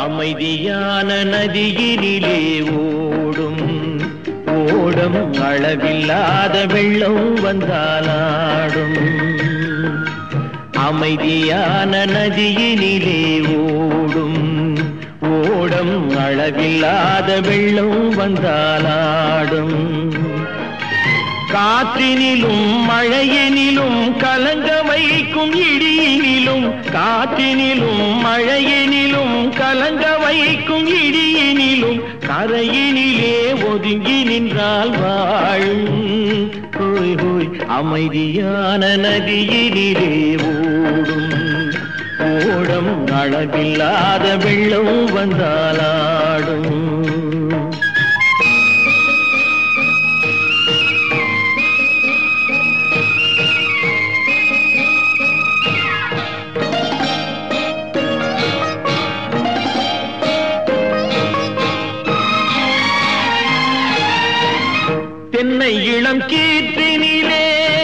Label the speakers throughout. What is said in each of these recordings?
Speaker 1: அமைதியான நதியினிலே ஓடும் ஓடம் அளவில்லாத வெள்ளம் வந்தாலாடும் அமைதியான நதியினிலே ஓடும் ஓடம் அளவில்லாத வெள்ளம் வந்தாலாடும் காற்றினிலும் மழையினிலும் கலங்க வைக்கும் இடியினிலும் காற்றினிலும் மழையினிலும் கலங்க வைக்கும் இடியினிலும் கரையினிலே ஒதுங்கி நின்றால் வாழும் ஹோய் ஹோய் அமைதியான நதியினிலே ஓடும் ஓடம் அளவில்லாத வெள்ளம் வந்தாலாடும் தென்னை இளம் கீற்றினிலே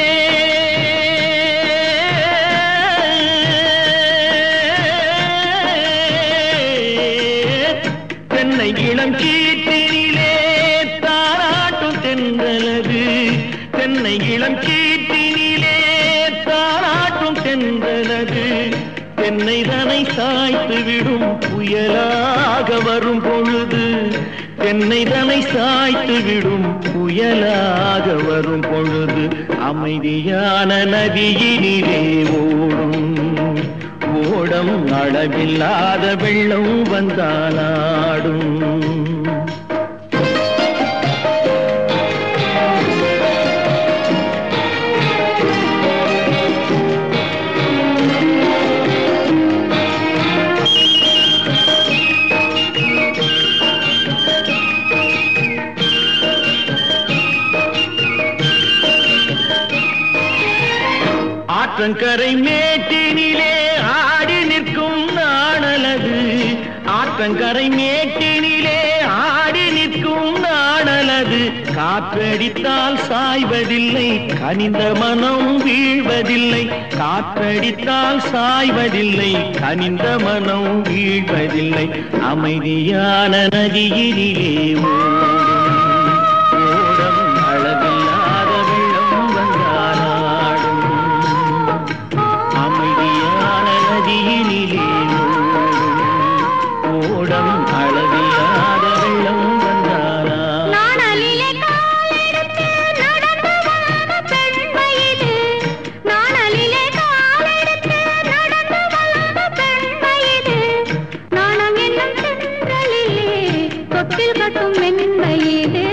Speaker 1: தென்னை இளம் கீற்றினிலே தாராட்டும் தென்றலது தென்னை இளம் கீற்றினிலே தாராட்டும் தென்றலது தென்னை தனை சாய்த்து விடும் புயலாக வரும் பொழுது தென்னை தனை சாய்த்து விடும் புயலாக வரும் பொழுது அமைதியான நதியினிலே ஓடும் ஓடம் அளவில்லாத வெள்ளம் வந்தாலாடும் ஆற்றங்கரை மேட்டினிலே ஆடி நிற்கும் நாணலது ஆற்றங்கரை மேட்டினிலே ஆடி நிற்கும் நாணலது காற்றடித்தால் சாய்வதில்லை கனிந்த மனம் வீழ்வதில்லை காற்றடித்தால் சாய்வதில்லை கனிந்த மனம் வீழ்வதில்லை அமைதியான நதியினிலே ஓடும் ஓடம் அளவில்லாத வெள்ளம் வந்தாலாடும் அமைதியான நதியினிலே ஓடும் ஓடம் அளவில்லாத வெள்ளம் வந்தாலாடும்
Speaker 2: நாணலிலே காலெடுத்து நடந்து வளர்ந்த பெண்மை இது. நாணலிலே காலெடுத்து நடந்து வளர்ந்த பெண்மை இது. நாணம் என்னும் தென்றலிலே தொட்டில் கட்டும் மென்மை இது.